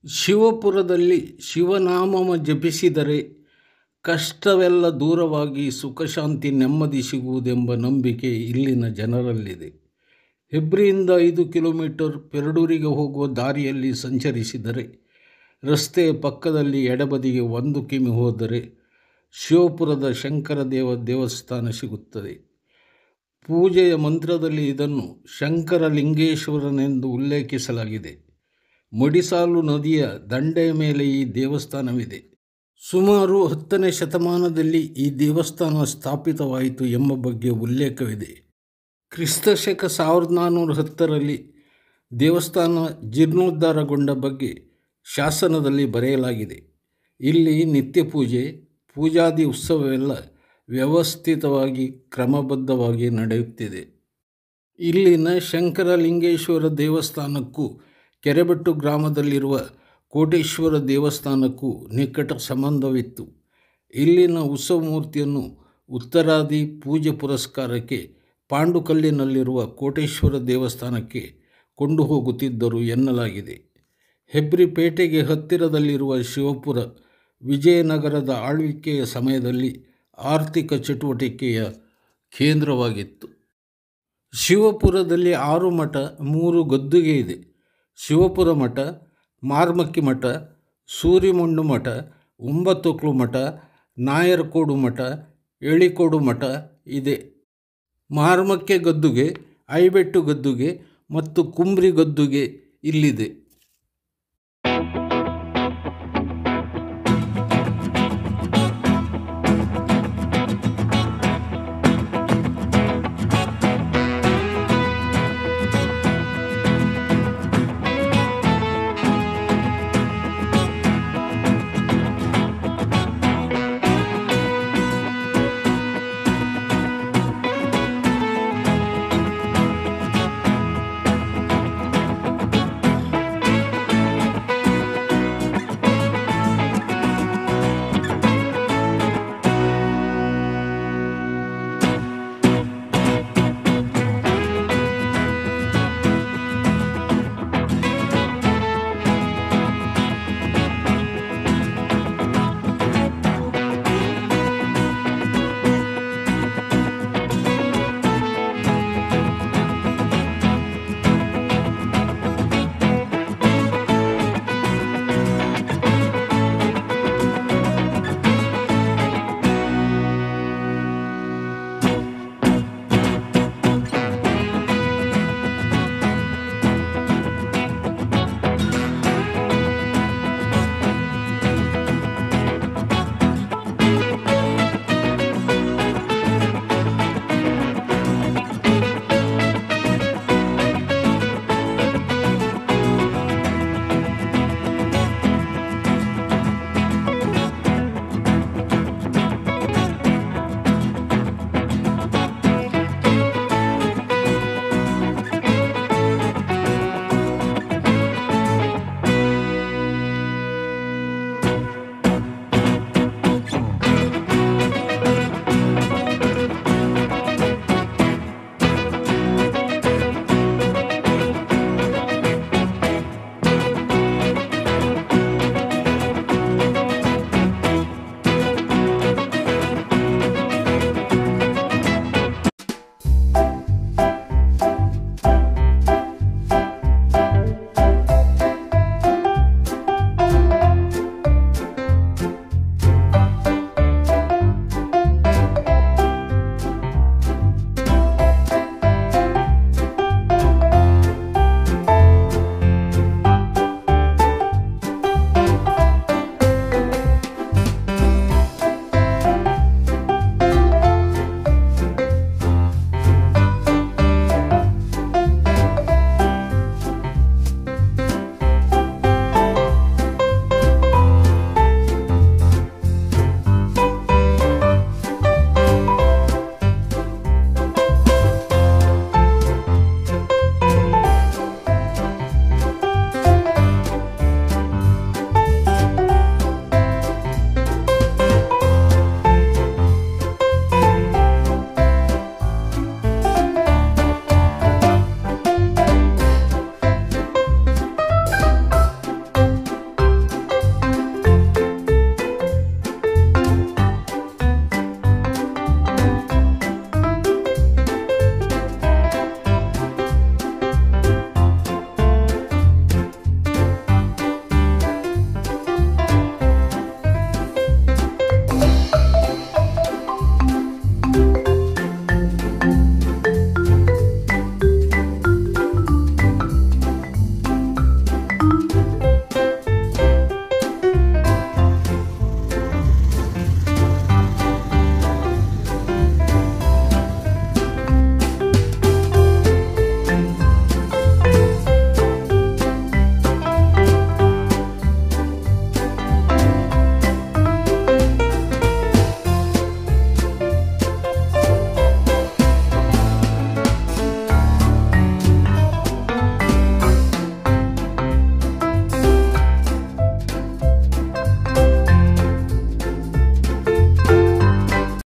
ಶಿವಪುರದಲ್ಲಿ ಶಿವನಾಮವ ಜಪಿಸಿದರೆ ಕಷ್ಟವೆಲ್ಲ ದೂರವಾಗಿ ಸುಖಶಾಂತಿ ನೆಮ್ಮದಿ ಸಿಗುವುದೆಂಬ ನಂಬಿಕೆ ಇಲ್ಲಿನ ಜನರಲ್ಲಿದೆ ಹೆಬ್ರಿಯಿಂದ ಐದು ಕಿಲೋಮೀಟರ್ ಪೆರಡೂರಿಗೆ ಹೋಗುವ ದಾರಿಯಲ್ಲಿ ಸಂಚರಿಸಿದರೆ ರಸ್ತೆಯ ಪಕ್ಕದಲ್ಲಿ ಎಡಬದಿಗೆ ಒಂದು ಕಿಮಿ ಹೋದರೆ ಶಿವಪುರದ ಶಂಕರದೇವ ದೇವಸ್ಥಾನ ಸಿಗುತ್ತದೆ ಪೂಜೆಯ ಮಂತ್ರದಲ್ಲಿ ಇದನ್ನು ಶಂಕರಲಿಂಗೇಶ್ವರನೆಂದು ಉಲ್ಲೇಖಿಸಲಾಗಿದೆ ಮಡಿಸಾಲು ನದಿಯ ದಂಡೆಯ ಮೇಲೆ ಈ ದೇವಸ್ಥಾನವಿದೆ ಸುಮಾರು ಹತ್ತನೇ ಶತಮಾನದಲ್ಲಿ ಈ ದೇವಸ್ಥಾನ ಸ್ಥಾಪಿತವಾಯಿತು ಎಂಬ ಬಗ್ಗೆ ಉಲ್ಲೇಖವಿದೆ ಕ್ರಿಸ್ತಶಕ ಸಾವಿರದ ನಾನ್ನೂರ ಹತ್ತರಲ್ಲಿ ದೇವಸ್ಥಾನ ಜೀರ್ಣೋದ್ಧಾರಗೊಂಡ ಬಗ್ಗೆ ಶಾಸನದಲ್ಲಿ ಬರೆಯಲಾಗಿದೆ ಇಲ್ಲಿ ನಿತ್ಯ ಪೂಜೆ ಪೂಜಾದಿ ಉತ್ಸವವೆಲ್ಲ ವ್ಯವಸ್ಥಿತವಾಗಿ ಕ್ರಮಬದ್ಧವಾಗಿ ನಡೆಯುತ್ತಿದೆ ಇಲ್ಲಿನ ಶಂಕರಲಿಂಗೇಶ್ವರ ದೇವಸ್ಥಾನಕ್ಕೂ ಕೆರೆಬೆಟ್ಟು ಗ್ರಾಮದಲ್ಲಿರುವ ಕೋಟೇಶ್ವರ ದೇವಸ್ಥಾನಕ್ಕೂ ನಿಕಟ ಸಂಬಂಧವಿತ್ತು ಇಲ್ಲಿನ ಉತ್ಸವ ಮೂರ್ತಿಯನ್ನು ಉತ್ತರಾದಿ ಪೂಜೆ ಪುರಸ್ಕಾರಕ್ಕೆ ಪಾಂಡುಕಲ್ಲಿನಲ್ಲಿರುವ ಕೋಟೇಶ್ವರ ದೇವಸ್ಥಾನಕ್ಕೆ ಕೊಂಡು ಹೋಗುತ್ತಿದ್ದರು ಎನ್ನಲಾಗಿದೆ ಹೆಬ್ರಿ ಪೇಟೆಗೆ ಹತ್ತಿರದಲ್ಲಿರುವ ಶಿವಪುರ ವಿಜಯನಗರದ ಆಳ್ವಿಕೆಯ ಸಮಯದಲ್ಲಿ ಆರ್ಥಿಕ ಚಟುವಟಿಕೆಯ ಕೇಂದ್ರವಾಗಿತ್ತು ಶಿವಪುರದಲ್ಲಿ ಆರು ಮಠ ಮೂರು ಗದ್ದುಗೆ ಇದೆ ಶಿವಪುರ ಮಠ ಮಾರ್ಮಕ್ಕಿ ಮಠ ಸೂರಿಮುಂಡು ಮಠ ಒಂಬತ್ತೊಕ್ಲು ಮಠ ನಾಯರಕೋಡು ಮಠ ಎಳಿಕೋಡು ಮಠ ಇದೆ ಮಾರ್ಮಕ್ಕೆ ಗದ್ದುಗೆ ಐಬೆಟ್ಟು ಗದ್ದುಗೆ ಮತ್ತು ಕುಂಬ್ರಿ ಗದ್ದುಗೆ ಇಲ್ಲಿದೆ